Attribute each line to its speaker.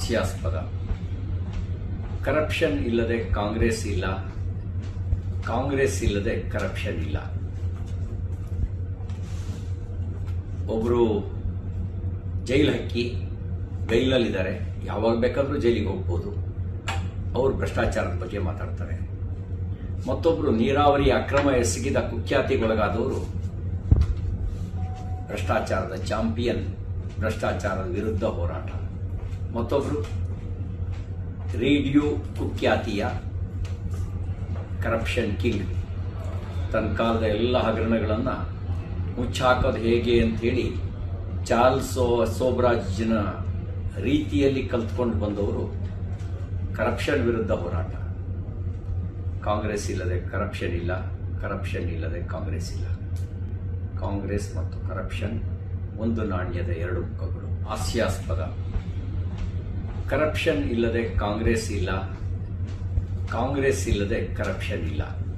Speaker 1: ಹಾಸ್ಯಾಸ್ಪದ corruption ಇಲ್ಲದೆ ಕಾಂಗ್ರೆಸ್ ಇಲ್ಲ ಕಾಂಗ್ರೆಸ್ ಇಲ್ಲದೆ ಕರಪ್ಷನ್ ಇಲ್ಲ ಒಬ್ಬರು ಜೈಲ್ ಹಕ್ಕಿ ಜೈಲಲ್ಲಿದ್ದಾರೆ ಯಾವಾಗ ಬೇಕಾದರೂ ಜೈಲಿಗೆ ಹೋಗ್ಬೋದು ಅವರು ಭ್ರಷ್ಟಾಚಾರದ ಬಗ್ಗೆ ಮಾತಾಡ್ತಾರೆ ಮತ್ತೊಬ್ಬರು ನೀರಾವರಿ ಅಕ್ರಮ ಎಸಗಿದ ಕುಖ್ಯಾತಿಗೊಳಗಾದವರು ಭ್ರಷ್ಟಾಚಾರದ ಚಾಂಪಿಯನ್ ಭ್ರಷ್ಟಾಚಾರದ ವಿರುದ್ಧ ಹೋರಾಟ ಮತ್ತೊಬ್ಬರು ರೇಡಿಯೋ ಕುಖ್ಯಾತಿಯ ಕರಪ್ಷನ್ ಕಿಂಗ್ ತನ್ನ ಕಾಲದ ಎಲ್ಲ ಹಗರಣಗಳನ್ನು ಮುಚ್ಚಾಕೋದು ಹೇಗೆ ಅಂತೇಳಿ ಚಾರ್ಲ್ಸ್ ಸೋಬ್ರಾಜ್ನ ರೀತಿಯಲ್ಲಿ ಕಲ್ತ್ಕೊಂಡು ಬಂದವರು ಕರಪ್ಷನ್ ವಿರುದ್ಧ ಹೋರಾಟ ಕಾಂಗ್ರೆಸ್ ಇಲ್ಲದೆ ಕರಪ್ಷನ್ ಇಲ್ಲ ಕರಪ್ಷನ್ ಇಲ್ಲದೆ ಕಾಂಗ್ರೆಸ್ ಇಲ್ಲ ಕಾಂಗ್ರೆಸ್ ಮತ್ತು ಕರಪ್ಷನ್ ಒಂದು ನಾಣ್ಯದ ಎರಡು ಮುಖಗಳು ಹಾಸ್ಯಾಸ್ಪದ ಕರಪ್ಷನ್ ಇಲ್ಲದೆ ಕಾಂಗ್ರೆಸ್ ಇಲ್ಲ ಕಾಂಗ್ರೆಸ್ ಇಲ್ಲದೆ ಕರಪ್ಷನ್ ಇಲ್ಲ